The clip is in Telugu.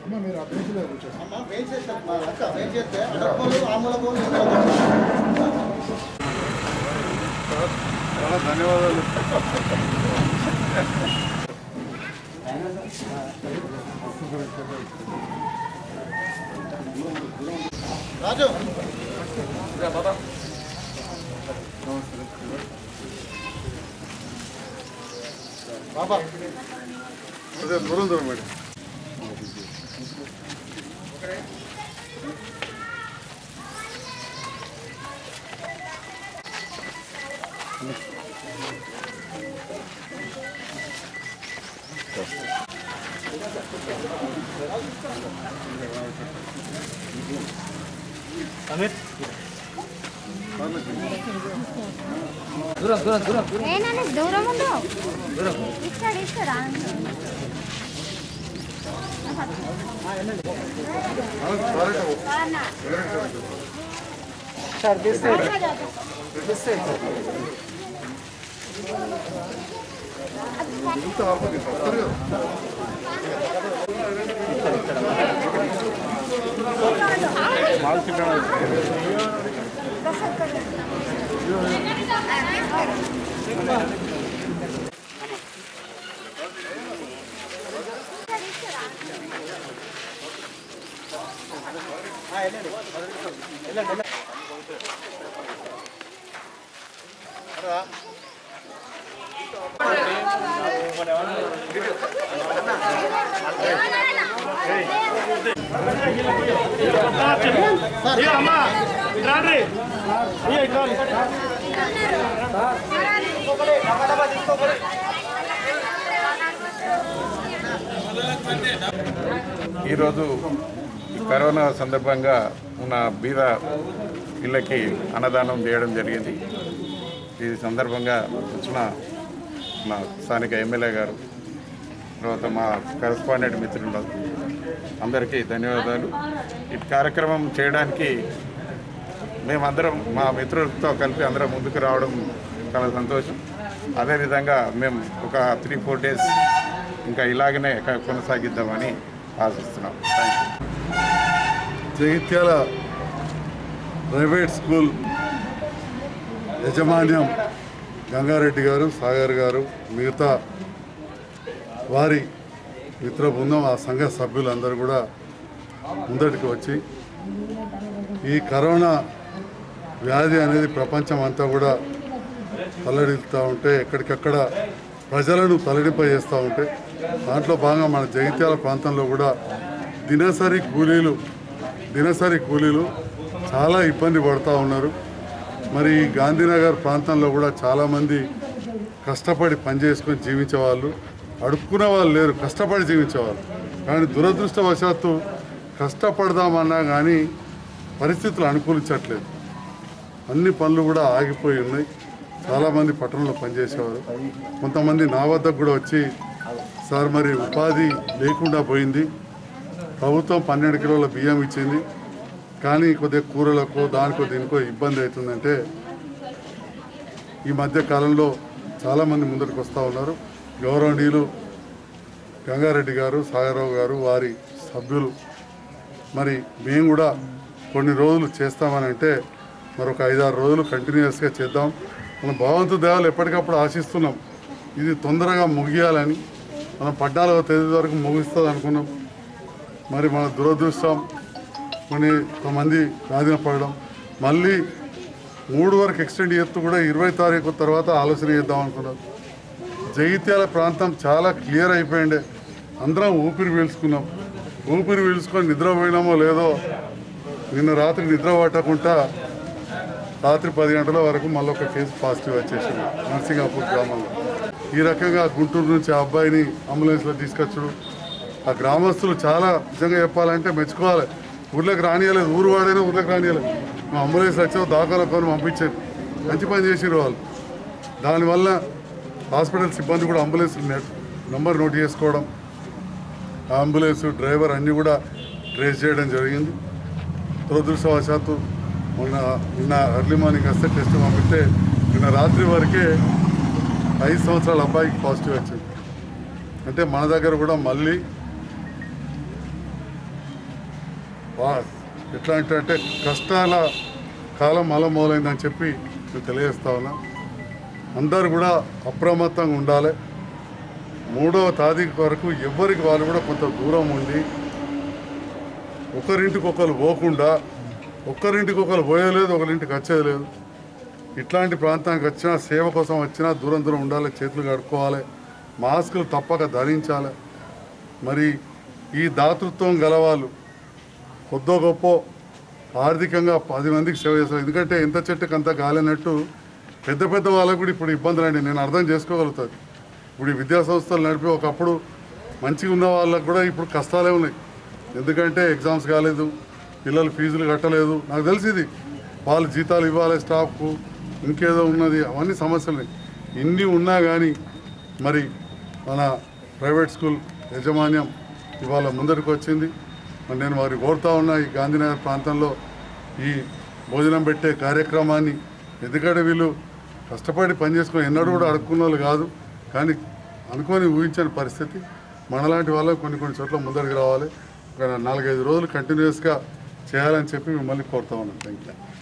అమ్మ మీరు ఆ బెంచ్లో కూర్చోండి అమ్మ వెయిట్ చేస్తాం మా అక్క వెయిట్ చేస్తే అడగపోలు ఆమూలకు ఇందులో చాలా ధన్యవాదాలు రాజు బాబా అదే దూరం దూరం మేడం ఏనానే దూరం ఉండు ఇస్తాడు ఇస్తాడా ఇంత ఆపది వస్తారు కదా ఈరోజు కరోనా సందర్భంగా ఉన్న బీద ఇళ్ళకి అన్నదానం చేయడం జరిగింది ఈ సందర్భంగా వచ్చిన మా స్థానిక ఎమ్మెల్యే గారు తర్వాత మా కరస్పాండెంట్ మిత్రులు అందరికీ ధన్యవాదాలు ఈ కార్యక్రమం చేయడానికి మేమందరం మా మిత్రులతో కలిపి అందరం ముందుకు రావడం చాలా సంతోషం అదేవిధంగా మేము ఒక త్రీ ఫోర్ డేస్ ఇంకా ఇలాగనే క- కొనసాగిద్దామని ఆశిస్తున్నాం thank you Jagtial private school యజమాన్యం గంగారెడ్డి గారు సాగర్ గారు మిగతా వారి మిత్ర బృందం ఆ సంఘ సభ్యులందరూ కూడా ముందటికి వచ్చి ఈ కరోనా వ్యాధి అనేది ప్రపంచం అంతా కూడా తల్లడిల్తూ ఉంటే ఎక్కడికక్కడ ప్రజలను తల్లడింపజేస్తూ ఉంటే దాంట్లో భాగంగా మన జగిత్యాల ప్రాంతంలో కూడా దినసరి కూలీలు దినసరి కూలీలు చాలా ఇబ్బంది పడుతూ ఉన్నారు మరి ఈ గాంధీనగర్ ప్రాంతంలో కూడా చాలామంది కష్టపడి పనిచేసుకొని జీవించేవాళ్ళు అడుక్కునే వాళ్ళు లేరు కష్టపడి జీవించేవాళ్ళు కానీ దురదృష్టవశాత్తు కష్టపడదామన్నా కానీ పరిస్థితులు అనుకూలించట్లేదు అన్ని పనులు కూడా ఆగిపోయి ఉన్నాయి చాలామంది పట్టణంలో పనిచేసేవారు కొంతమంది నా వద్దకు కూడా వచ్చి సార్ మరి ఉపాధి లేకుండా పోయింది ప్రభుత్వం పన్నెండు కిలోల బియ్యం ఇచ్చింది కానీ కొద్దిగా కూరలకు దానికో దీనికో ఇబ్బంది అవుతుందంటే ఈ మధ్య కాలంలో చాలామంది ముందరికి వస్తూ ఉన్నారు గౌరవనీయులు గంగారెడ్డి గారు సాగరరావు గారు వారి సభ్యులు మరి మేము కూడా కొన్ని రోజులు చేస్తామని అంటే మరొక ఐదారు రోజులు కంటిన్యూస్గా చేద్దాం మనం భగవంతు దేవాలు ఎప్పటికప్పుడు ఆశిస్తున్నాం ఇది తొందరగా ముగియాలని మనం పద్నాలుగవ తేదీ వరకు ముగిస్తుంది అనుకున్నాం మరి మన దురదృష్టం కొన్ని కొంతమంది బాధిన పడడం మళ్ళీ మూడు వరకు ఎక్స్టెండ్ చేస్తూ కూడా ఇరవై తారీఖు తర్వాత ఆలోచన చేద్దాం అనుకున్నారు జగిత్యాల ప్రాంతం చాలా క్లియర్ అయిపోయిండే అందరం ఊపిరి పీల్చుకున్నాం ఊపిరి పీల్చుకొని నిద్రపోయినామో లేదో నిన్న రాత్రి నిద్ర పట్టకుండా రాత్రి పది గంటల వరకు మళ్ళీ ఒక కేసు పాజిటివ్ వచ్చేసింది నర్సింగాపూర్ గ్రామంలో ఈ రకంగా గుంటూరు నుంచి ఆ అబ్బాయిని అంబులెన్స్లో తీసుకొచ్చుడు ఆ గ్రామస్తులు చాలా నిజంగా చెప్పాలంటే మెచ్చుకోవాలి ఊర్లోకి రానియలేదు ఊరు వాడైనా ఊర్లోకి రానియలేదు మా అంబులెన్స్ వచ్చావు దాఖలు కొని పంపించారు మంచి పని చేసిరు వాళ్ళు దానివల్ల హాస్పిటల్ సిబ్బంది కూడా అంబులెన్స్ నెట్ నంబర్ నోట్ చేసుకోవడం ఆ అంబులెన్స్ డ్రైవర్ అన్నీ కూడా ట్రేస్ చేయడం జరిగింది దురదృష్టవశాత్తు మొన్న నిన్న ఎర్లీ మార్నింగ్ వస్తే టెస్ట్ పంపిస్తే నిన్న రాత్రి వరకే ఐదు సంవత్సరాల అబ్బాయికి పాజిటివ్ వచ్చింది అంటే మన దగ్గర కూడా మళ్ళీ వా- ఎట్లా అంటే అంటే కష్టాల కాలం మలం మొదలైందని చెప్పి నేను తెలియజేస్తా ఉన్నా అందరూ కూడా అప్రమత్తంగా ఉండాలి మూడవ తారీఖు వరకు ఎవరికి వాళ్ళు కూడా కొంత దూరం ఉండి ఒకరింటికి ఒకరు పోకుండా ఒక్కరింటికి ఒకరు పోయేలేదు ఒకరింటికి వచ్చేది లేదు ఇట్లాంటి ప్రాంతానికి వచ్చినా సేవ కోసం వచ్చినా దూరం దూరం ఉండాలి చేతులు కడుక్కోవాలి మాస్కులు తప్పక ధరించాలి మరి ఈ దాతృత్వం గలవాళ్ళు కొద్దో గొప్ప ఆర్థికంగా పది మందికి సేవ చేస్తారు ఎందుకంటే ఎంత చెట్టుకు అంత గాలినట్టు పెద్ద పెద్ద వాళ్ళకు కూడా ఇప్పుడు ఇబ్బందులు అండి నేను అర్థం చేసుకోగలుగుతాను ఇప్పుడు ఈ విద్యా సంస్థలు నడిపి ఒకప్పుడు మంచిగా ఉన్న వాళ్ళకు కూడా ఇప్పుడు కష్టాలే ఉన్నాయి ఎందుకంటే ఎగ్జామ్స్ కాలేదు పిల్లలు ఫీజులు కట్టలేదు నాకు తెలిసింది వాళ్ళు జీతాలు ఇవ్వాలి స్టాఫ్కు ఇంకేదో ఉన్నది అవన్నీ సమస్యలు ఉన్నాయి. ఇన్ని ఉన్నా కానీ మరి మన ప్రైవేట్ స్కూల్ యాజమాన్యం ఇవాళ ముందరికి వచ్చింది మరి నేను వారి కోరుతా ఉన్నా ఈ గాంధీనగర్ ప్రాంతంలో ఈ భోజనం పెట్టే కార్యక్రమాన్ని ఎందుకంటే వీళ్ళు కష్టపడి పనిచేసుకొని ఎన్నడూ కూడా అడుక్కున్న వాళ్ళు కాదు కానీ అనుకొని ఊహించని పరిస్థితి మనలాంటి వాళ్ళకు కొన్ని కొన్ని చోట్ల ముందరికి రావాలి ఒక నాలుగైదు రోజులు కంటిన్యూస్గా చేయాలని చెప్పి మిమ్మల్ని కోరుతా ఉన్నాను థ్యాంక్ యూ